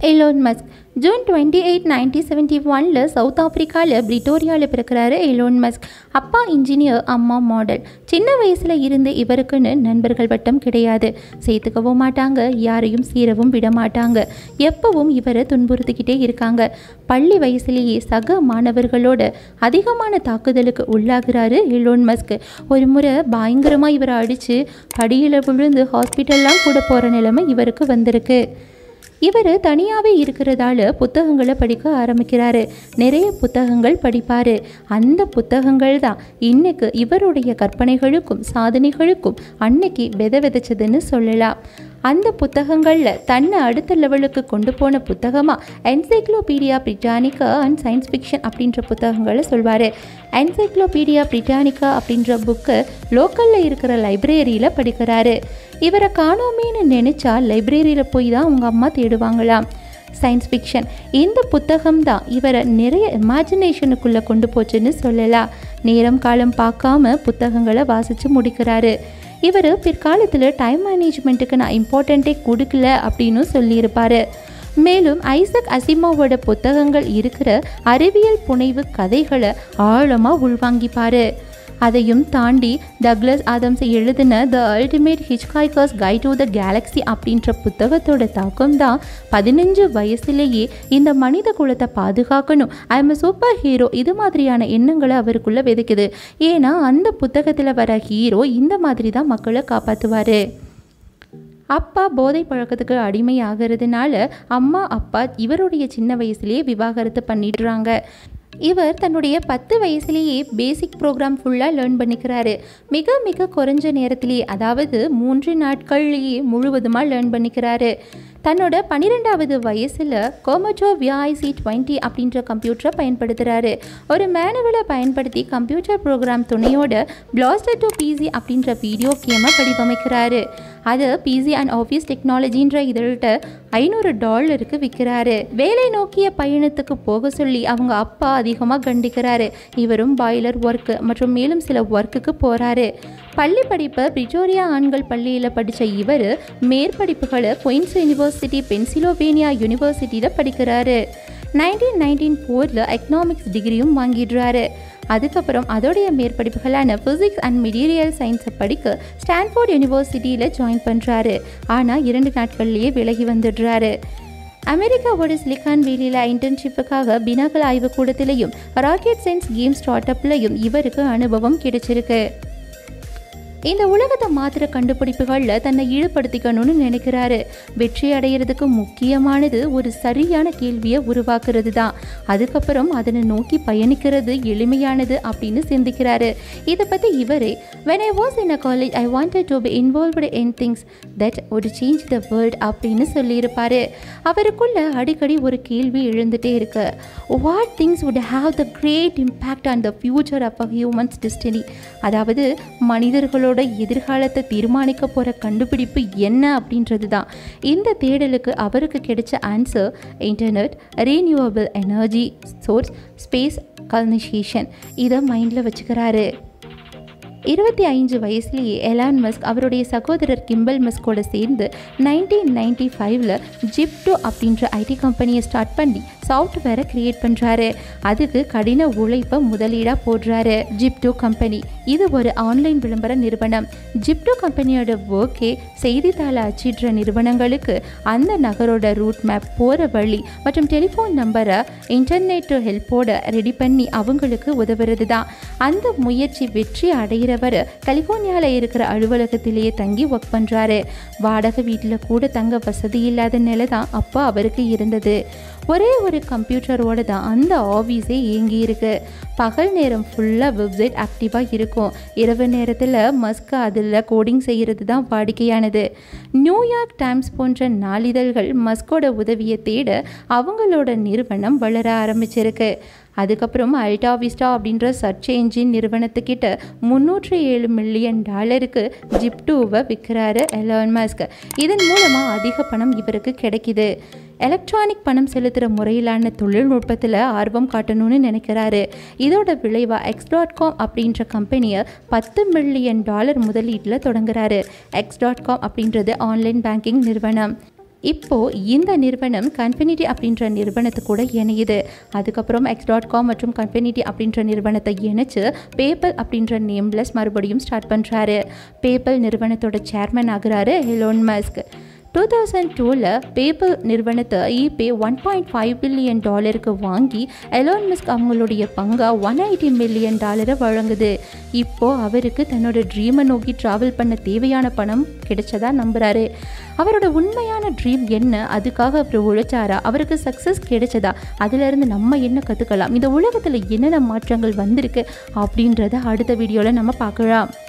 Elon Musk June twenty eight nineteen seventy ஒனில் south ஆப்பிரிக்காவில் பிரிட்டோரியாவில் பிறக்கிறாரு எலோன் மஸ்க் அப்பா இன்ஜினியர் அம்மா மாடல் சின்ன வயசில் இருந்து இவருக்குன்னு நண்பர்கள் வட்டம் கிடையாது சேர்த்துக்கவும் மாட்டாங்க யாரையும் சீரவும் விட மாட்டாங்க எப்பவும் இவரை துன்புறுத்திக்கிட்டே இருக்காங்க பள்ளி வயசுலேயே சக மாணவர்களோட அதிகமான தாக்குதலுக்கு உள்ளாகிறாரு எலோன் மஸ்க் ஒரு முறை பயங்கரமாக இவரை அடித்து படியில் விழுந்து ஹாஸ்பிட்டல்லாம் கூட போகிற நிலைமை இவருக்கு வந்திருக்கு இவர் தனியாகவே இருக்கிறதால புத்தகங்களை படிக்க ஆரம்பிக்கிறாரு நிறைய புத்தகங்கள் படிப்பார் அந்த புத்தகங்கள் தான் இன்னைக்கு இவருடைய கற்பனைகளுக்கும் சாதனைகளுக்கும் அன்னைக்கு வித விதைச்சதுன்னு சொல்லலாம் அந்த புத்தகங்களில் தன்னை அடுத்த லெவலுக்கு கொண்டு போன புத்தகமாக encyclopedia Britannica and science fiction அப்படின்ற புத்தகங்களை சொல்வார் என்சைக்ளோபீடியா பிரிட்டானிக்கா அப்படின்ற புக்கு லோக்கலில் இருக்கிற லைப்ரரியில் படிக்கிறாரு இவரை காணோமேன்னு நினச்சா லைப்ரரியில் போய் தான் அவங்க அம்மா தேடுவாங்களாம் சயின்ஸ் ஃபிக்ஷன் இந்த புத்தகம் தான் இவரை நிறைய இமேஜினேஷனுக்குள்ளே கொண்டு போச்சுன்னு சொல்லலாம் நேரம் காலம் பார்க்காம புத்தகங்களை வாசித்து முடிக்கிறாரு இவர் பிற்காலத்தில் டைம் மேனேஜ்மெண்ட்டுக்கு நான் இம்பார்ட்டண்ட்டே கொடுக்கல அப்படின்னு சொல்லியிருப்பார் மேலும் ஐசக் அசிமோவோட புத்தகங்கள் இருக்கிற அறிவியல் புனைவு கதைகளை ஆழமாக உள்வாங்கிப்பார் அதையும் தாண்டி டக்ளஸ் ஆதம்ஸ் எழுதின the ultimate hitchhiker's guide to the galaxy அப்படின்ற புத்தகத்தோட தாக்கம் தான் பதினஞ்சு வயசுலேயே இந்த மனித குலத்தை பாதுகாக்கணும் ஐ எம் சூப்பர் ஹீரோ இது மாதிரியான எண்ணங்களை அவருக்குள்ளே விதைக்குது ஏன்னா அந்த புத்தகத்தில் வர ஹீரோ இந்த மாதிரி தான் மக்களை காப்பாற்றுவார் அப்பா போதை பழக்கத்துக்கு அடிமை ஆகிறதுனால அம்மா அப்பா இவருடைய சின்ன வயசுலேயே விவாகரத்து பண்ணிடுறாங்க இவர் தன்னுடைய பத்து வயசுலேயே பேசிக் ப்ரோக்ராம் ஃபுல்லாக லேர்ன் பண்ணிக்கிறாரு மிக மிக குறைஞ்ச நேரத்திலேயே அதாவது மூன்று நாட்கள்லேயே முழுவதுமாக லேர்ன் பண்ணிக்கிறாரு தன்னோட பன்னிரெண்டாவது வயசில் கோமட்டோ விஐசி டுவெண்ட்டி அப்படின்ற கம்ப்யூட்டரை பயன்படுத்துகிறாரு ஒரு மேனுவலை பயன்படுத்தி கம்ப்யூட்டர் ப்ரோக்ராம் துணையோட பிளாஸ்டர் டு பிசி அப்படின்ற வீடியோ கேமை வடிவமைக்கிறாரு அது பிசி அண்ட் ஆஃபீஸ் டெக்னாலஜின்ற இதழ்கிட்ட ஐநூறு டாலருக்கு விற்கிறாரு வேலை நோக்கிய பயணத்துக்கு போக சொல்லி அவங்க அப்பா அதிகமாக கண்டிக்கிறாரு இவரும் பாய்லர் ஒர்க்கு மற்றும் மேலும் சில ஒர்க்குக்கு போகிறாரு பள்ளி படிப்பை பிரிட்டோரியா ஆண்கள் பள்ளியில் படித்த இவர் மேற்படிப்புகளை குயின்ஸ் யூனிவர்சிட்டி பென்சிலோவேனியா யூனிவர்சிட்டியில் படிக்கிறாரு நைன்டீன் நைன்டீன் ஃபோரில் எக்கனாமிக்ஸ் டிகிரியும் வாங்கிடுறாரு அதுக்கப்புறம் அதோடைய மேற்படிப்புகளான ஃபிசிக்ஸ் அண்ட் மெட்டீரியல் சயின்ஸை படிக்க ஸ்டான்ஃபோர்ட் யூனிவர்சிட்டியில் ஜாயின் பண்ணுறாரு ஆனால் இரண்டு நாட்கள்லேயே விலகி வந்துடுறாரு அமெரிக்காவோட சிலிக்கான் வேலியில் இன்டர்ன்ஷிப்புக்காக பினாக்கல் ஆய்வுக்கூடத்திலையும் ராக்கெட் சயின்ஸ் கேம் ஸ்டார்ட் அப்லையும் இவருக்கு அனுபவம் கிடைச்சிருக்கு இந்த உலகத்தை மாத்திர கண்டுபிடிப்புகளில் தன்னை ஈடுபடுத்திக்கணும்னு நினைக்கிறாரு வெற்றி அடையிறதுக்கு முக்கியமானது ஒரு சரியான கேள்வியை உருவாக்குறது தான் அதுக்கப்புறம் அதனை நோக்கி பயணிக்கிறது எளிமையானது அப்படின்னு சிந்திக்கிறாரு இதை பற்றி இவரே when I was in a college I wanted to be involved in things that would change the world அப்படின்னு சொல்லியிருப்பாரு அவருக்குள்ள அடிக்கடி ஒரு கேள்வி எழுந்துட்டே இருக்கு what things would have the great impact on the future of a humans destiny அதாவது மனிதர்களோட எதிர்காலத்தை தீர்மானிக்க போகிற கண்டுபிடிப்பு என்ன அப்படின்றது தான் இந்த தேடலுக்கு அவருக்கு கிடைச்ச answer internet renewable energy source space colonization இதை மைண்டில் வச்சுக்கிறாரு இருபத்தி ஐந்து வயசுலேயே எலான் மஸ்க் அவருடைய சகோதரர் கிம்பல் மஸ்கோட சேர்ந்து நைன்டீன் நைன்டி ஃபைவ்ல ஜிப்டோ அப்படின்ற ஐடி கம்பெனியை ஸ்டார்ட் பண்ணி சாஃப்ட்வேரை கிரியேட் பண்ணுறாரு அதுக்கு கடின உழைப்பை முதலீடாக போடுறாரு ஜிப்டோ கம்பெனி இது ஒரு ஆன்லைன் விளம்பர நிறுவனம் ஜிப்டோ கம்பெனியோட ஒர்க்கே செய்தித்தாளை அச்சிடுற நிறுவனங்களுக்கு அந்த நகரோட ரூட் மேப் போகிற வழி மற்றும் டெலிஃபோன் நம்பரை இன்டர்நெட் ஹெல்ப்போட ரெடி பண்ணி அவங்களுக்கு உதவுறது தான் அந்த முயற்சி வெற்றி அடைகிற வர கலிஃபோர்னியாவில் இருக்கிற அலுவலகத்திலேயே தங்கி ஒர்க் பண்ணுறாரு வாடகை வீட்டில் கூட தங்க வசதி இல்லாத நிலை தான் அப்போ அவருக்கு இருந்தது ஒரே ஒரு கம்ப்யூட்டரோட தான் அந்த ஆஃபீஸே இயங்கி இருக்கு பகல் நேரம் ஃபுல்லாக வெப்சைட் ஆக்டிவாக இருக்கும் இரவு நேரத்தில் மஸ்க் அதில் கோடிங் செய்கிறது தான் வாடிக்கையானது நியூயார்க் டைம்ஸ் போன்ற நாளிதழ்கள் மஸ்கோட உதவியை தேட அவங்களோட நிறுவனம் வளர ஆரம்பிச்சிருக்கு அதுக்கப்புறம் அல்டா விஸ்டா அப்படின்ற சர்ச் என்ஜின் நிறுவனத்துக்கிட்ட முந்நூற்றி ஏழு மில்லியன் டாலருக்கு ஜிப்டூவை விற்கிறாரு எலான் மஸ்க் இதன் மூலமாக அதிக பணம் இவருக்கு கிடைக்குது எலக்ட்ரானிக் பணம் செலுத்துகிற முறையிலான தொழில்நுட்பத்தில் ஆர்வம் காட்டணும்னு நினைக்கிறாரு இதோட விளைவாக எக்ஸ் டாட் காம் அப்படின்ற கம்பெனியை பத்து மில்லியன் டாலர் முதலீட்டில் தொடங்குறாரு எக்ஸ் டாட் காம் அப்படின்றது ஆன்லைன் பேங்கிங் நிறுவனம் இப்போ இந்த நிறுவனம் கன்ஃபினிட்டி அப்படின்ற நிறுவனத்து கூட இணையுது அதுக்கப்புறம் எக்ஸ் டாட் காம் மற்றும் கன்ஃபினிட்டி அப்படின்ற நிறுவனத்தை இணைச்சு பேப்பல் அப்படின்ற நேம்லெஸ் மறுபடியும் ஸ்டார்ட் பண்ணுறாரு பேப்பல் நிறுவனத்தோட சேர்மன் ஆகுறாரு எலோன் மஸ்க் டூ தௌசண்ட் டூவில் பேப்பல் நிறுவனத்தை eBay one point five billion டாலருக்கு வாங்கி எலோன் மஸ்க் அவங்களுடைய பங்காக ஒன் எயிட்டி மில்லியன் டாலரை வழங்குது இப்போது அவருக்கு தன்னோட ட்ரீமை நோக்கி ட்ராவல் பண்ண தேவையான பணம் கிடைச்சதா நம்புகிறாரு அவரோட உண்மையான ட்ரீம் என்ன அதுக்காக அவர் உழைச்சாரா அவருக்கு சக்ஸஸ் கிடைச்சதா அதிலிருந்து நம்ம என்ன கற்றுக்கலாம் இந்த உலகத்தில் என்னென்ன மாற்றங்கள் வந்திருக்கு அப்படின்றத அடுத்த வீடியோவில் நம்ம பார்க்கலாம்